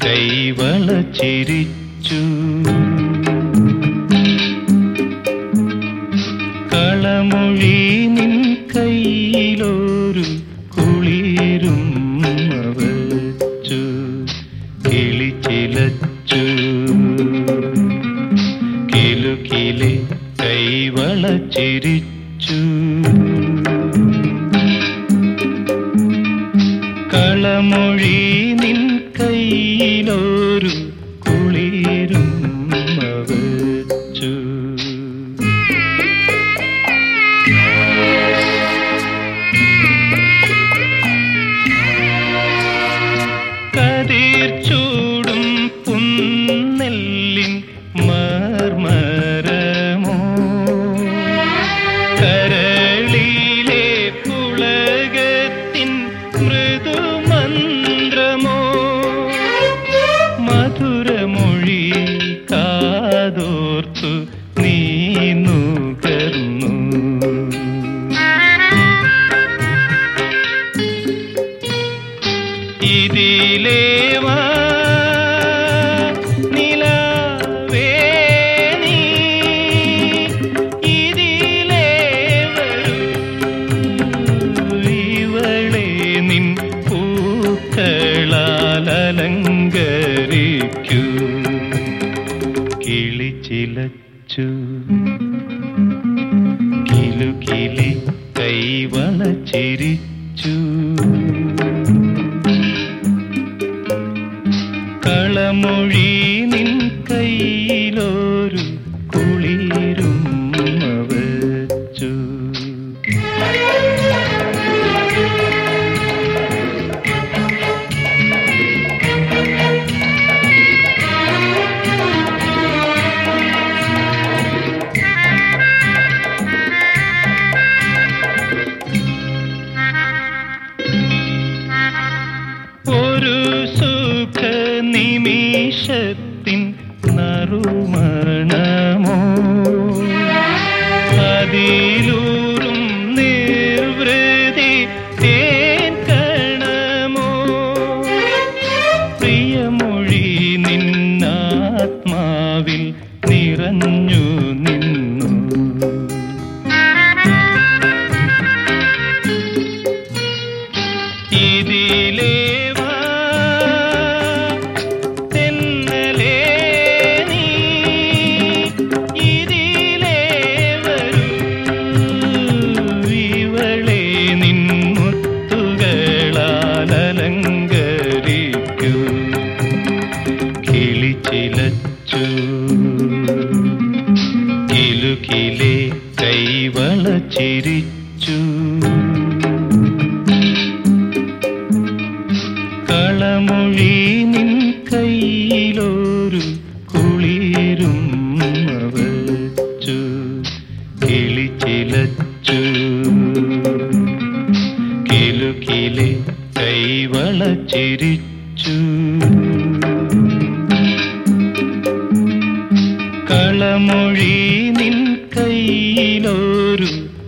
കൈവള ചിരിച്ചു കളമൊഴി നിൻ കയ്യിലൊരു കുളിരും വച്ചു കിളിച്ചിലച്ചു കിലുകിലെ കൈവള ചിരിച്ചു കളമൊഴി നിൻ കയ്യിലൊരു കുളിരും വച്ചു കതിർ ചൂടും പുന്നെല്ലിൻ മർമരമോ കരളിലെ പുളകത്തിൻ മൃദുമന്ത്രമോ മധുരമൊഴി കാതോർത്തു നീ നുകർന്നു ഇതിലേവാ നിലവേ നീ ഇതിലേ വരൂ ഇവളെ നിൻ പൂക്കളാൽ അലങ്കരിക്കൂ കിളിച്ചിലച്ചു കിലുകിലി കൈവള ചിരിച്ചു കളമൊഴി നിൻ കയ്യിലൊരു കുളിരും വച്ചു ഒരു സുഖ നിമിഷത്തിൻ നറുമണമോ അതിലൂറും നിർവൃതി തേൻ കണമോ പ്രിയമൊഴി നിന്നാത്മാവിൽ നിറഞ്ഞു നിന്നു ഇതിലേവാ തെന്നലേ നീ ഇതിലേ വരൂ ഇവളെ നിൻ മുത്തുകളാൽ അലങ്കരിക്കൂ കിളിച്ചിലച്ചു കിലുകിലെ കൈവള ചിരിച്ചു കളമൊഴി നിൻ കയ്യിലൊരു കുളിരും വച്ചു കിളിച്ചിലച്ചു കിലുകിലെ കൈവള ചിരിച്ചു കളമൊഴി നിൻ കയ്യിലൊരു